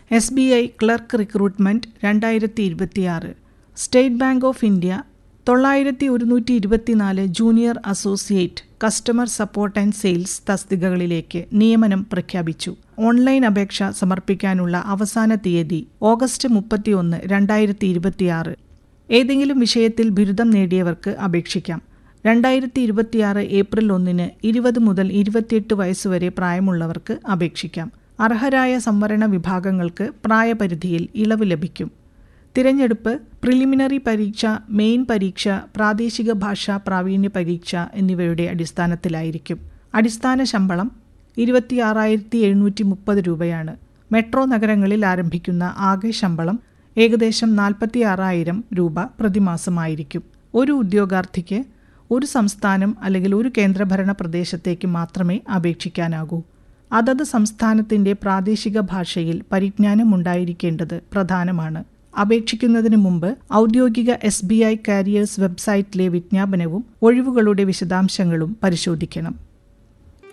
S B I clerk recruitment രണ്ടായിരത്തി ഇരുപത്തിയാറ് State Bank of India തൊള്ളായിരത്തി ഒരുന്നൂറ്റി ഇരുപത്തിനാല് junior associate customer support and sales തസ്തികകളിലേക്ക് നിയമനം പ്രഖ്യാപിച്ചു ഓൺലൈൻ അപേക്ഷ സമർപ്പിക്കാനുള്ള അവസാന തീയതി ഓഗസ്റ്റ് മുപ്പത്തിയൊന്ന് രണ്ടായിരത്തി ഇരുപത്തിയാറ് ഏതെങ്കിലും വിഷയത്തിൽ ബിരുദം നേടിയവർക്ക് അപേക്ഷിക്കാം രണ്ടായിരത്തി ഇരുപത്തിയാറ് ഏപ്രിൽ ഒന്നിന് ഇരുപത് മുതൽ ഇരുപത്തിയെട്ട് വയസ്സുവരെ പ്രായമുള്ളവർക്ക് അപേക്ഷിക്കാം അർഹരായ സംവരണ വിഭാഗങ്ങൾക്ക് പ്രായപരിധിയിൽ ഇളവ് ലഭിക്കും തിരഞ്ഞെടുപ്പ് പ്രിലിമിനറി പരീക്ഷ മെയിൻ പരീക്ഷ പ്രാദേശിക ഭാഷാ പ്രാവീണ്യ പരീക്ഷ എന്നിവയുടെ അടിസ്ഥാനത്തിലായിരിക്കും അടിസ്ഥാന ശമ്പളം ഇരുപത്തിയാറായിരത്തി എഴുന്നൂറ്റി മുപ്പത് രൂപയാണ് മെട്രോ നഗരങ്ങളിൽ ആരംഭിക്കുന്ന ആകെ ശമ്പളം ഏകദേശം നാൽപ്പത്തി ആറായിരം രൂപ പ്രതിമാസമായിരിക്കും ഒരു ഉദ്യോഗാർത്ഥിക്ക് ഒരു സംസ്ഥാനം അല്ലെങ്കിൽ ഒരു കേന്ദ്രഭരണ പ്രദേശത്തേക്ക് മാത്രമേ അപേക്ഷിക്കാനാകൂ അതത് സംസ്ഥാനത്തിന്റെ പ്രാദേശിക ഭാഷയിൽ പരിജ്ഞാനമുണ്ടായിരിക്കേണ്ടത് പ്രധാനമാണ് അപേക്ഷിക്കുന്നതിന് മുമ്പ് ഔദ്യോഗിക എസ് ബി ഐ കാരിയേഴ്സ് വെബ്സൈറ്റിലെ വിജ്ഞാപനവും ഒഴിവുകളുടെ വിശദാംശങ്ങളും പരിശോധിക്കണം